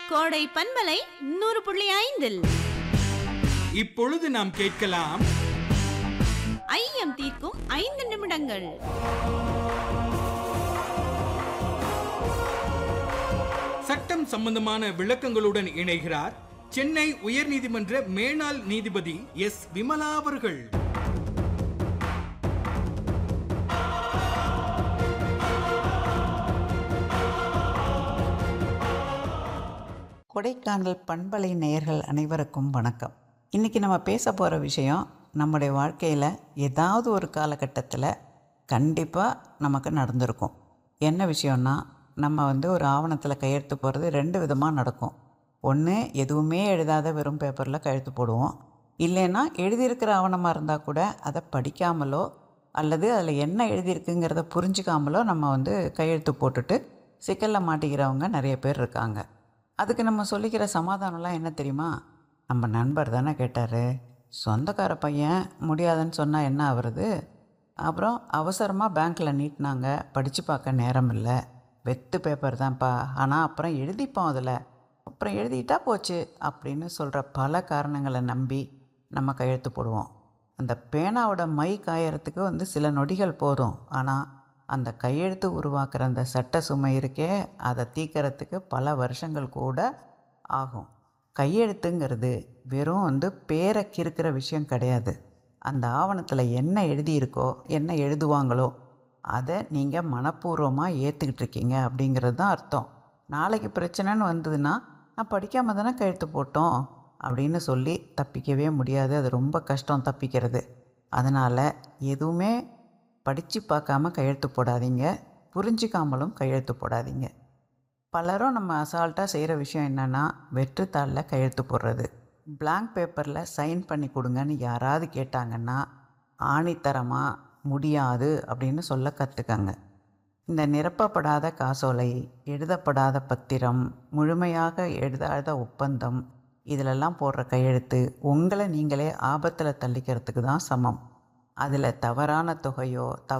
கோடை பன்மலை நூறு புள்ளி ஐந்தில் இப்பொழுது நாம் கேட்கலாம் ஐயம் தீர்க்கும் ஐந்து நிமிடங்கள் சட்டம் சம்பந்தமான விளக்கங்களுடன் இணைகிறார் சென்னை உயர்நீதிமன்ற மேனாள் நீதிபதி எஸ் விமலா அவர்கள் கொடைக்கானல் பண்பலை நேயர்கள் அனைவருக்கும் வணக்கம் இன்றைக்கி நம்ம பேச போகிற விஷயம் நம்முடைய வாழ்க்கையில் ஏதாவது ஒரு காலகட்டத்தில் கண்டிப்பாக நமக்கு நடந்திருக்கும் என்ன விஷயம்னா நம்ம வந்து ஒரு ஆவணத்தில் கையெழுத்து போகிறது ரெண்டு விதமாக நடக்கும் ஒன்று எதுவுமே எழுதாத வெறும் பேப்பரில் கையெழுத்து போடுவோம் இல்லைன்னா எழுதியிருக்கிற ஆவணமாக இருந்தால் கூட அதை படிக்காமலோ அல்லது அதில் என்ன எழுதியிருக்குங்கிறத புரிஞ்சுக்காமலோ நம்ம வந்து கையெழுத்து போட்டுட்டு சிக்கலில் மாட்டிக்கிறவங்க நிறைய பேர் இருக்காங்க அதுக்கு நம்ம சொல்லிக்கிற சமாதானம்லாம் என்ன தெரியுமா நம்ம நண்பர் தானே கேட்டார் சொந்தக்கார பையன் முடியாதுன்னு சொன்னால் என்ன ஆகுறது அப்புறம் அவசரமாக பேங்க்கில் நீட்டினாங்க படித்து பார்க்க நேரம் இல்லை வெத்து பேப்பர் தான்ப்பா ஆனால் அப்புறம் எழுதிப்போம் அதில் அப்புறம் எழுதிட்டா போச்சு அப்படின்னு சொல்கிற பல காரணங்களை நம்பி நம்ம கையெழுத்து போடுவோம் அந்த பேனாவோட மை காயறதுக்கு வந்து சில நொடிகள் போதும் ஆனால் அந்த கையெழுத்து உருவாக்குற அந்த சட்ட சுமை இருக்கே அதை தீக்கிறதுக்கு பல வருஷங்கள் கூட ஆகும் கையெழுத்துங்கிறது வெறும் வந்து பேரை கிறுக்கிற விஷயம் கிடையாது அந்த ஆவணத்தில் என்ன எழுதியிருக்கோ என்ன எழுதுவாங்களோ அதை நீங்கள் மனப்பூர்வமாக ஏற்றுக்கிட்டு இருக்கீங்க அப்படிங்கிறது தான் அர்த்தம் நாளைக்கு பிரச்சனைன்னு வந்ததுன்னா நான் படிக்காமல் தானே கையெழுத்து போட்டோம் அப்படின்னு சொல்லி தப்பிக்கவே முடியாது அது ரொம்ப கஷ்டம் தப்பிக்கிறது அதனால் எதுவுமே படித்து பார்க்காம கையெழுத்து போடாதீங்க புரிஞ்சிக்காமலும் கையெழுத்து போடாதீங்க பலரும் நம்ம அசால்ட்டாக செய்கிற விஷயம் என்னென்னா வெற்றுத்தாளில் கையெழுத்து போடுறது blank பேப்பரில் சைன் பண்ணி கொடுங்கன்னு யாராவது கேட்டாங்கன்னா ஆணித்தரமாக முடியாது அப்படின்னு சொல்ல கற்றுக்கங்க இந்த நிரப்பப்படாத காசோலை எழுதப்படாத பத்திரம் முழுமையாக எழுதாத ஒப்பந்தம் இதிலெல்லாம் போடுற கையெழுத்து உங்களை நீங்களே ஆபத்தில் தள்ளிக்கிறதுக்கு தான் சமம் அதில் தவறான தொகையோ தவ